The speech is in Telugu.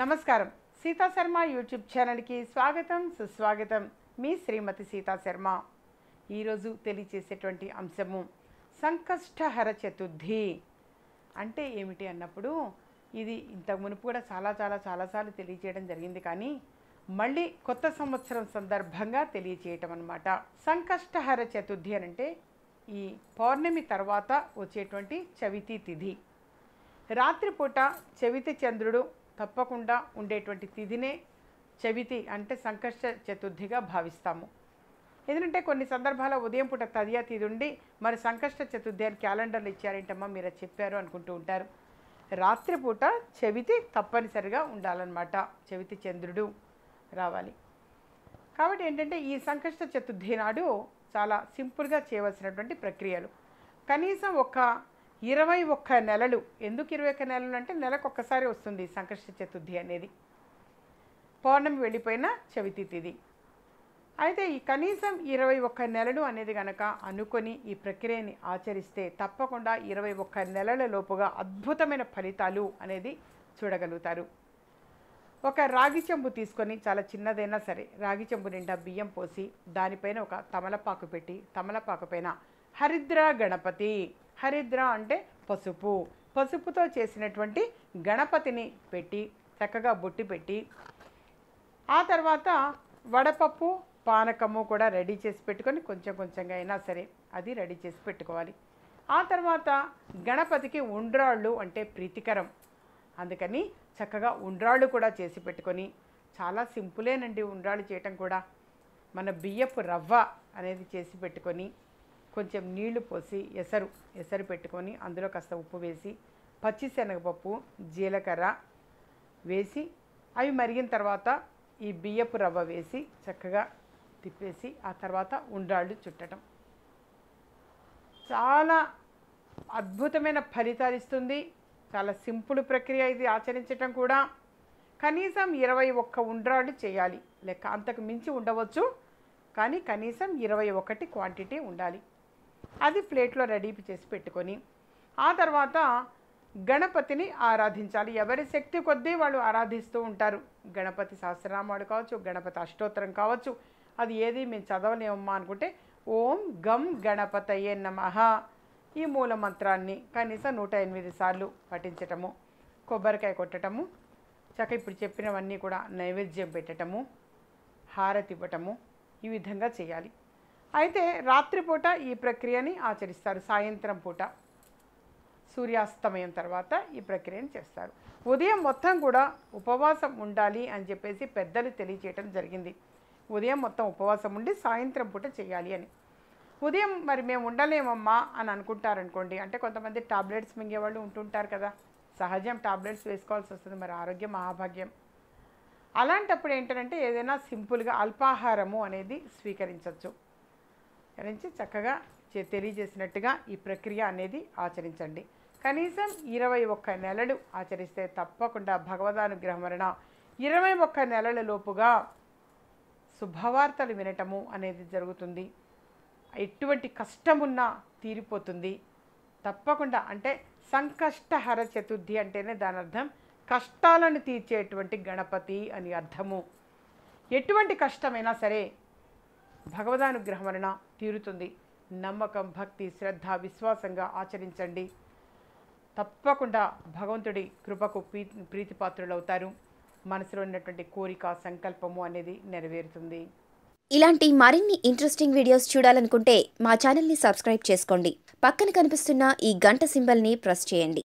నమస్కారం సీతా శర్మ యూట్యూబ్ ఛానల్కి స్వాగతం సుస్వాగతం మీ శ్రీమతి సీతా శర్మ ఈరోజు తెలియచేసేటువంటి అంశము సంకష్టహర చతుర్థి అంటే ఏమిటి అన్నప్పుడు ఇది ఇంతకు మునుపు కూడా చాలా చాలా చాలాసార్లు తెలియచేయడం జరిగింది కానీ మళ్ళీ కొత్త సంవత్సరం సందర్భంగా తెలియచేయటం అనమాట సంకష్టహర చతుర్థి అని అంటే ఈ పౌర్ణమి తర్వాత వచ్చేటువంటి చవితి తిథి రాత్రిపూట చవితి చంద్రుడు తప్పకుండా ఉండేటువంటి తిథినే చవితి అంటే సంకష్ట చతుర్థిగా భావిస్తాము ఎందుకంటే కొన్ని సందర్భాల్లో ఉదయం పూట తదియా తిథి ఉండి మరి సంకష్ట చతుర్థి అని క్యాలెండర్లు ఇచ్చారేంటమ్మా మీరు అది చెప్పారు అనుకుంటూ ఉంటారు రాత్రిపూట చవితి తప్పనిసరిగా ఉండాలన్నమాట చవితి చంద్రుడు రావాలి కాబట్టి ఏంటంటే ఈ సంకష్ట చతుర్థి నాడు చాలా సింపుల్గా చేయవలసినటువంటి ప్రక్రియలు కనీసం ఒక ఇరవై ఒక్క నెలలు ఎందుకు ఇరవై ఒక్క నెలలు అంటే నెలకు ఒక్కసారి వస్తుంది ఈ సంకష్ట చతుర్థి అనేది పౌర్ణమి వెళ్ళిపోయిన చవితి తిథి అయితే ఈ కనీసం ఇరవై ఒక్క నెలలు అనేది గనక అనుకొని ఈ ప్రక్రియని ఆచరిస్తే తప్పకుండా ఇరవై ఒక్క నెలల లోపుగా అద్భుతమైన ఫలితాలు అనేది చూడగలుగుతారు ఒక రాగి చెంబు తీసుకొని చాలా చిన్నదైనా సరే రాగి చెంబు నిండా బియ్యం పోసి దానిపైన ఒక తమలపాకు పెట్టి తమలపాకు పైన హరిద్ర గణపతి హరిద్ర అంటే పసుపు పసుపుతో చేసినటువంటి గణపతిని పెట్టి చక్కగా బొట్టి పెట్టి ఆ తర్వాత వడపప్పు పానకము కూడా రెడీ చేసి పెట్టుకొని కొంచెం కొంచెంగా అయినా సరే అది రెడీ చేసి పెట్టుకోవాలి ఆ తర్వాత గణపతికి ఉండ్రాళ్ళు అంటే ప్రీతికరం అందుకని చక్కగా ఉండ్రాళ్ళు కూడా చేసి పెట్టుకొని చాలా సింపులేనండి ఉండ్రాళ్ళు చేయటం కూడా మన బియ్యపు రవ్వ అనేది చేసి పెట్టుకొని కొంచెం నీళ్లు పోసి ఎసరు ఎసరు పెట్టుకొని అందులో కాస్త ఉప్పు వేసి పచ్చిశనగపప్పు జీలకర్ర వేసి అవి మరిగిన తర్వాత ఈ బియ్యపు రవ్వ వేసి చక్కగా తిప్పేసి ఆ తర్వాత ఉండ్రాళ్ళు చుట్టడం చాలా అద్భుతమైన ఫలితాలు ఇస్తుంది చాలా సింపుల్ ప్రక్రియ ఇది ఆచరించటం కూడా కనీసం ఇరవై ఒక్క ఉండ్రాళ్ళు చేయాలి లెక్క అంతకు మించి ఉండవచ్చు కానీ కనీసం ఇరవై ఒకటి క్వాంటిటీ ఉండాలి అది ప్లేట్లో రెడీ చేసి పెట్టుకొని ఆ తర్వాత గణపతిని ఆరాధించాలి ఎవరి శక్తి కొద్దీ వాళ్ళు ఆరాధిస్తూ ఉంటారు గణపతి సహస్రనామాలు కావచ్చు గణపతి అష్టోత్తరం కావచ్చు అది ఏది మేము చదవలేమమ్మా అనుకుంటే ఓం గం గణపతయే నమః ఈ మూల మంత్రాన్ని కనీసం నూట ఎనిమిది సార్లు పఠించటము కొబ్బరికాయ కొట్టటము చక్క ఇప్పుడు చెప్పినవన్నీ కూడా నైవేద్యం పెట్టటము హారతి ఇవ్వటము ఈ విధంగా చేయాలి అయితే రాత్రిపూట ఈ ప్రక్రియని ఆచరిస్తారు సాయంత్రం పూట సూర్యాస్తమయం తర్వాత ఈ ప్రక్రియను చేస్తారు ఉదయం మొత్తం కూడా ఉపవాసం ఉండాలి అని చెప్పేసి పెద్దలు తెలియచేయటం జరిగింది ఉదయం మొత్తం ఉపవాసం ఉండి సాయంత్రం పూట చేయాలి అని ఉదయం మరి మేము ఉండలేమమ్మా అని అనుకుంటారనుకోండి అంటే కొంతమంది టాబ్లెట్స్ మింగేవాళ్ళు ఉంటుంటారు కదా సహజం టాబ్లెట్స్ వేసుకోవాల్సి వస్తుంది మరి ఆరోగ్యం మహాభాగ్యం అలాంటప్పుడు ఏంటంటే ఏదైనా సింపుల్గా అల్పాహారము అనేది స్వీకరించవచ్చు నుంచి చక్కగా చే- తెలియజేసినట్టుగా ఈ ప్రక్రియ అనేది ఆచరించండి కనీసం ఇరవై ఒక్క నెలలు ఆచరిస్తే తప్పకుండా భగవదానుగ్రహం వలన ఇరవై ఒక్క నెలల లోపుగా శుభవార్తలు వినటము అనేది జరుగుతుంది ఎటువంటి కష్టమున్నా తీరిపోతుంది తప్పకుండా అంటే సంకష్టహర చతుర్థి అంటేనే దాని అర్థం కష్టాలను తీర్చేటువంటి గణపతి అని అర్థము ఎటువంటి కష్టమైనా సరే భగవదానుగ్రహం వలన తీరుతుంది నమ్మకం భక్తి శ్రద్ధ విశ్వాసంగా ఆచరించండి తప్పకుండా భగవంతుడి కృపకు ప్రీ ప్రీతిపాత్రులవుతారు మనసులో ఉన్నటువంటి కోరిక సంకల్పము అనేది నెరవేరుతుంది ఇలాంటి మరిన్ని ఇంట్రెస్టింగ్ వీడియోస్ చూడాలనుకుంటే మా ఛానల్ని సబ్స్క్రైబ్ చేసుకోండి పక్కన కనిపిస్తున్న ఈ గంట సింబల్ని ప్రెస్ చేయండి